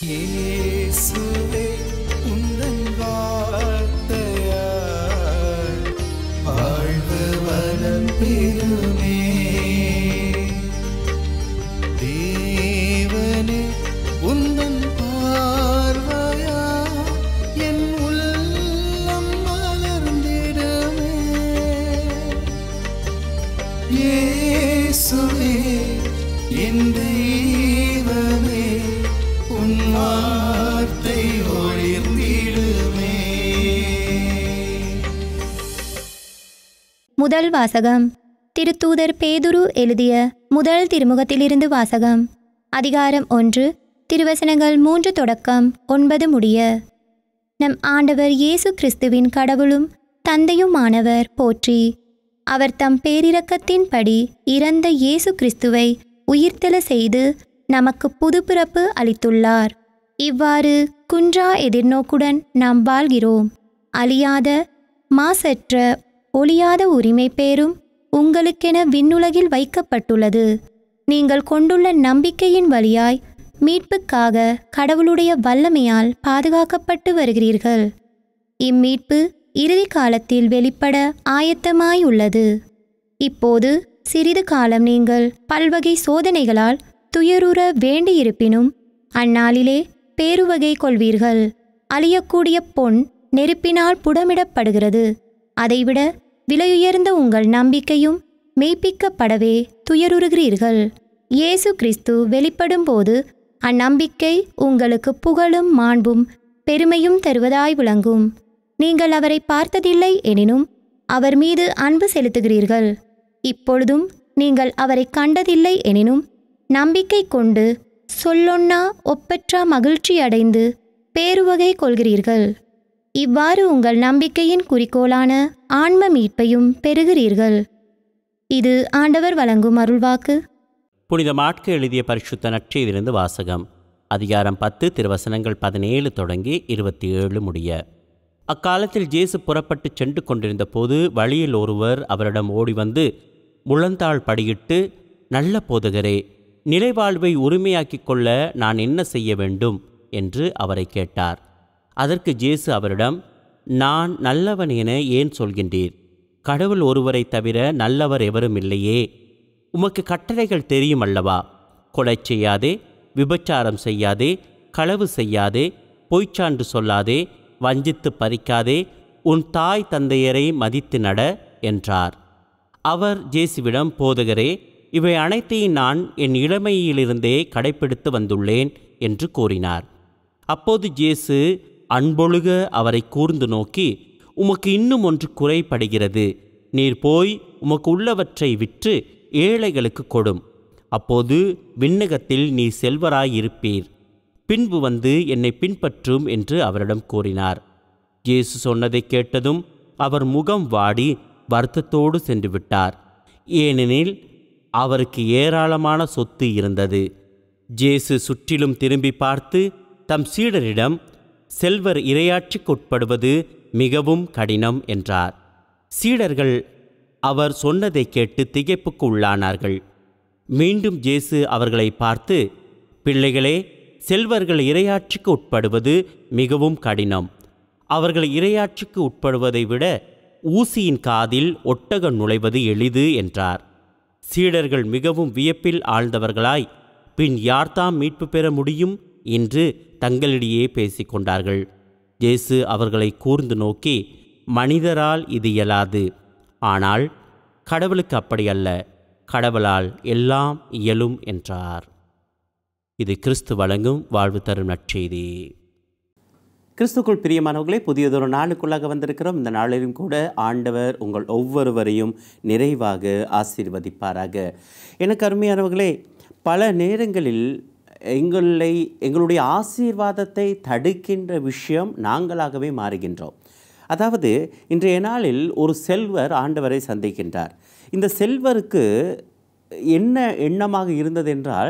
இயேசுவே உந்தன் வார்த்தையால் வாழ்வு வளம் பெறுமே தேவனே உந்தன் பார்வையா என் உள்ளம் மலர்ந்திடுமே இயேசுவே என் தெய்வமே உன் வார்த்தை ஒளிர்ந்திடுமே முதல் வாசகம் திருத்தூதர் பேதுரு எழுதிய முதல் திருமுகத்திலிருந்து வாசகம் அதிகாரம் ஒன்று திருவசனங்கள் மூன்று தொடக்கம் ஒன்பது முடிய நம் ஆண்டவர் இயேசு கிறிஸ்துவின் கடவுளும் தந்தையுமானவர் போற்றி அவர் தம் பேரிரக்கத்தின்படி இறந்த இயேசு கிறிஸ்துவை உயிர்த்தெழ செய்து நமக்கு புதுப்பிறப்பு அளித்துள்ளார் இவ்வாறு குன்றா எதிர்நோக்குடன் நாம் வாழ்கிறோம் அழியாத மாசற்ற ஒளியாத உரிமை பேரும் உங்களுக்கென விண்ணுலகில் வைக்கப்பட்டுள்ளது நீங்கள் கொண்டுள்ள நம்பிக்கையின் வழியாய் மீட்புக்காக கடவுளுடைய வல்லமையால் பாதுகாக்கப்பட்டு வருகிறீர்கள் இம்மீட்பு இறுதி காலத்தில் வெளிப்பட ஆயத்தமாய் உள்ளது இப்போது சிறிது காலம் நீங்கள் பல்வகை சோதனைகளால் துயருற வேண்டியிருப்பினும் அந்நாளிலே பேருவகை கொள்வீர்கள் அழியக்கூடிய பொன் நெருப்பினால் புடமிடப்படுகிறது அதைவிட விலையுயர்ந்த உங்கள் நம்பிக்கையும் மெய்ப்பிக்கப்படவே துயருறுகிறீர்கள் இயேசு கிறிஸ்து வெளிப்படும்போது அந்நம்பிக்கை உங்களுக்கு புகழும் மாண்பும் பெருமையும் தருவதாய் விளங்கும் நீங்கள் அவரை பார்த்ததில்லை எனினும் அவர் மீது அன்பு செலுத்துகிறீர்கள் இப்பொழுதும் நீங்கள் அவரை கண்டதில்லை எனினும் நம்பிக்கை கொண்டு சொல்லொன்னா ஒப்பற்ற மகிழ்ச்சி அடைந்து பேருவகை கொள்கிறீர்கள் இவ்வாறு உங்கள் நம்பிக்கையின் குறிக்கோளான ஆன்ம மீட்பையும் பெறுகிறீர்கள் இது ஆண்டவர் வழங்கும் அருள்வாக்கு புனித மாட்கு எழுதிய பரிசுத்த நற்செய்திலிருந்து வாசகம் அதிகாரம் பத்து திருவசனங்கள் பதினேழு தொடங்கி இருபத்தி ஏழு முடிய அக்காலத்தில் ஜேசு புறப்பட்டு சென்று கொண்டிருந்த போது வழியில் ஒருவர் அவரிடம் ஓடி வந்து முழந்தாள் படியிட்டு நல்ல போதகரே நிலைவாழ்வை உரிமையாக்கிக் கொள்ள நான் என்ன செய்ய வேண்டும் என்று அவரை கேட்டார் அதற்கு ஜேசு அவரிடம் நான் நல்லவன் என ஏன் சொல்கின்றீர் கடவுள் ஒருவரை தவிர நல்லவர் எவரும் இல்லையே உமக்கு கட்டளைகள் தெரியும் அல்லவா கொலை செய்யாதே விபச்சாரம் செய்யாதே களவு செய்யாதே பொய்ச்சான்று சொல்லாதே வஞ்சித்து பறிக்காதே உன் தாய் தந்தையரை மதித்து நட என்றார் அவர் ஜேசுவிடம் போதகரே இவை அனைத்தையும் நான் என் இளமையிலிருந்தே கடைப்பிடித்து வந்துள்ளேன் என்று கூறினார் அப்போது ஜேசு அன்பொழுக அவரை கூர்ந்து நோக்கி உமக்கு இன்னும் ஒன்று குறைபடுகிறது நீர் போய் உமக்கு உள்ளவற்றை விற்று ஏழைகளுக்கு கொடும் அப்போது விண்ணகத்தில் நீ செல்வராயிருப்பீர் பின்பு வந்து என்னை பின்பற்றும் என்று அவரிடம் கூறினார் இயேசு சொன்னதை கேட்டதும் அவர் முகம் வாடி வருத்தத்தோடு சென்று விட்டார் ஏனெனில் அவருக்கு ஏராளமான சொத்து இருந்தது ஜேசு சுற்றிலும் திரும்பி பார்த்து தம் சீடரிடம் செல்வர் இரையாட்சிக்கு உட்படுவது மிகவும் கடினம் என்றார் சீடர்கள் அவர் சொன்னதை கேட்டு திகைப்புக்கு உள்ளானார்கள் மீண்டும் ஜேசு அவர்களை பார்த்து பிள்ளைகளே செல்வர்கள் இரையாட்சிக்கு உட்படுவது மிகவும் கடினம் அவர்கள் இரையாட்சிக்கு உட்படுவதை விட ஊசியின் காதில் ஒட்டகம் நுழைவது எளிது என்றார் சீடர்கள் மிகவும் வியப்பில் ஆழ்ந்தவர்களாய் பின் யார்தாம் மீட்பு பெற முடியும் என்று தங்களிடையே பேசிக்கொண்டார்கள் இயேசு அவர்களை கூர்ந்து நோக்கி மனிதரால் இது இயலாது ஆனால் கடவுளுக்கு அப்படி அல்ல கடவுளால் எல்லாம் இயலும் என்றார் இது கிறிஸ்து வழங்கும் வாழ்வு தரும் நற்செய்தி கிறிஸ்துக்குள் பிரியமானவர்களே புதியதொரு நாளுக்குள்ளாக வந்திருக்கிறோம் இந்த நாளிலும் கூட ஆண்டவர் உங்கள் ஒவ்வொருவரையும் நிறைவாக ஆசீர்வதிப்பாராக எனக்கு அருமையானவர்களே பல நேரங்களில் எங்களை எங்களுடைய ஆசீர்வாதத்தை தடுக்கின்ற விஷயம் நாங்களாகவே மாறுகின்றோம் அதாவது இன்றைய நாளில் ஒரு செல்வர் ஆண்டவரை சந்திக்கின்றார் இந்த செல்வருக்கு என்ன எண்ணமாக இருந்தது என்றால்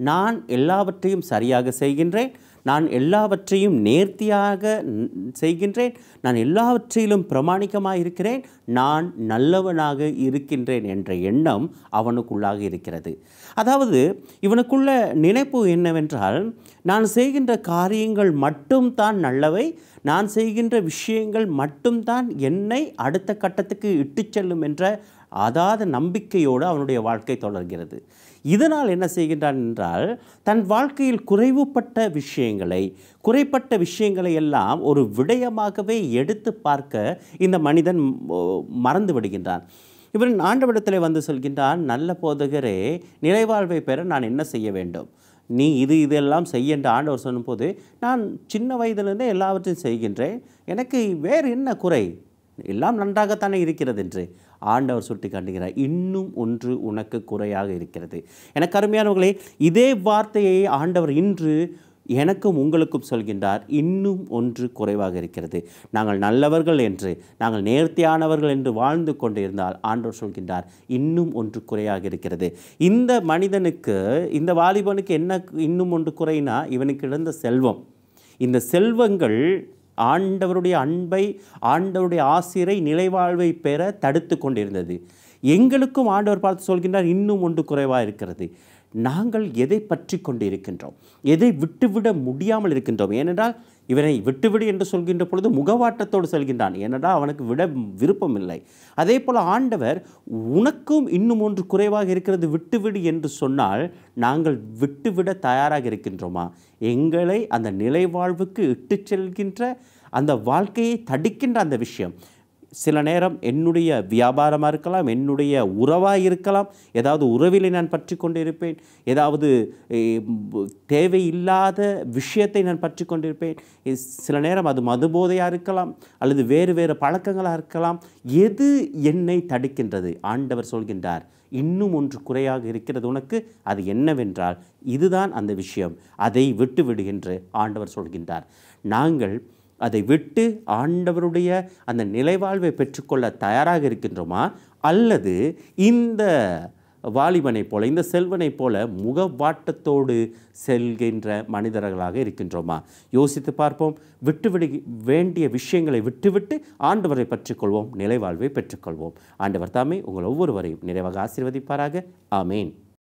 நான் எல்லாவற்றையும் சரியாக செய்கின்றேன் நான் எல்லாவற்றையும் நேர்த்தியாக ந- செய்கின்றேன் நான் எல்லாவற்றிலும் பிரமாணிக்கமாக இருக்கிறேன் நான் நல்லவனாக இருக்கின்றேன் என்ற எண்ணம் அவனுக்குள்ளாக இருக்கிறது அதாவது இவனுக்குள்ள நினைப்பு என்னவென்றால் நான் செய்கின்ற காரியங்கள் மட்டும்தான் நல்லவை நான் செய்கின்ற விஷயங்கள் மட்டும்தான் என்னை அடுத்த கட்டத்துக்கு இட்டுச் செல்லும் என்ற அதாத நம்பிக்கையோடு அவனுடைய வாழ்க்கை தொடர்கிறது இதனால் என்ன செய்கின்றான் என்றால் தன் வாழ்க்கையில் குறைவுபட்ட விஷயங்களை குறைப்பட்ட விஷயங்களை எல்லாம் ஒரு விடயமாகவே எடுத்து பார்க்க இந்த மனிதன் ஓ, மறந்து விடுகின்றான் இவன் ஆண்டவிடத்தில் வந்து சொல்கின்றான் நல்ல போதகரே நிறைவாழ்வை பெற நான் என்ன செய்ய வேண்டும் நீ இது இதெல்லாம் செய்ய என்று ஆண்டவர் சொன்னபோது நான் சின்ன வயதிலிருந்தே எல்லாவற்றையும் செய்கின்றேன் எனக்கு வேறு என்ன குறை எல்லாம் நன்றாகத்தானே இருக்கிறது என்று ஆண்டவர் சுட்டி காட்டுகிறார் இன்னும் ஒன்று உனக்கு குறையாக இருக்கிறது எனக்கு அருமையானவர்களே இதே வார்த்தையை ஆண்டவர் இன்று எனக்கும் உங்களுக்கும் சொல்கின்றார் இன்னும் ஒன்று குறைவாக இருக்கிறது நாங்கள் நல்லவர்கள் என்று நாங்கள் நேர்த்தியானவர்கள் என்று வாழ்ந்து கொண்டிருந்தால் ஆண்டவர் சொல்கின்றார் இன்னும் ஒன்று குறையாக இருக்கிறது இந்த மனிதனுக்கு இந்த வாலிபனுக்கு என்ன இன்னும் ஒன்று குறைனா இவனுக்கு இழந்த செல்வம் இந்த செல்வங்கள் ஆண்டவருடைய அன்பை ஆண்டவருடைய ஆசிரை நிலைவாழ்வை பெற தடுத்து கொண்டிருந்தது எங்களுக்கும் ஆண்டவர் பார்த்து சொல்கின்றார் இன்னும் ஒன்று குறைவாக இருக்கிறது நாங்கள் எதை பற்றி கொண்டு இருக்கின்றோம் எதை விட்டுவிட முடியாமல் இருக்கின்றோம் ஏனென்றால் இவனை விட்டுவிடு என்று சொல்கின்ற பொழுது முகவாட்டத்தோடு சொல்கின்றான் ஏனென்றால் அவனுக்கு விட விருப்பம் இல்லை அதே போல் ஆண்டவர் உனக்கும் இன்னும் ஒன்று குறைவாக இருக்கிறது விட்டுவிடு என்று சொன்னால் நாங்கள் விட்டுவிட தயாராக இருக்கின்றோமா எங்களை அந்த நிலைவாழ்வுக்கு இட்டுச் செல்கின்ற அந்த வாழ்க்கையை தடுக்கின்ற அந்த விஷயம் சில நேரம் என்னுடைய வியாபாரமாக இருக்கலாம் என்னுடைய உறவாக இருக்கலாம் ஏதாவது உறவிலை நான் பற்றி கொண்டிருப்பேன் ஏதாவது eh, ம், தேவையில்லாத விஷயத்தை நான் பற்றி கொண்டிருப்பேன் இ- சில நேரம் அது மதுபோதையாக இருக்கலாம் அல்லது வேறு வேறு பழக்கங்களாக இருக்கலாம் எது என்னை தடுக்கின்றது ஆண்டவர் சொல்கின்றார் இன்னும் ஒன்று குறையாக இருக்கிறது உனக்கு அது என்னவென்றால் இதுதான் அந்த விஷயம் அதை விட்டு விடுகின்ற ஆண்டவர் சொல்கின்றார் நாங்கள் அதை விட்டு ஆண்டவருடைய அந்த நிலைவாழ்வை பெற்றுக்கொள்ள தயாராக இருக்கின்றோமா அல்லது இந்த வாலிபனைப் போல இந்த செல்வனைப் போல முகவாட்டத்தோடு செல்கின்ற மனிதர்களாக இருக்கின்றோமா யோசித்து பார்ப்போம் விட்டுவிடு வேண்டிய விஷயங்களை விட்டுவிட்டு ஆண்டவரை பற்றிக்கொள்வோம் நிலைவாழ்வை பெற்றுக்கொள்வோம் ஆண்டவர் தாமே உங்கள் ஒவ்வொருவரையும் நிறைவாக ஆசீர்வதிப்பாராக ஆமேன்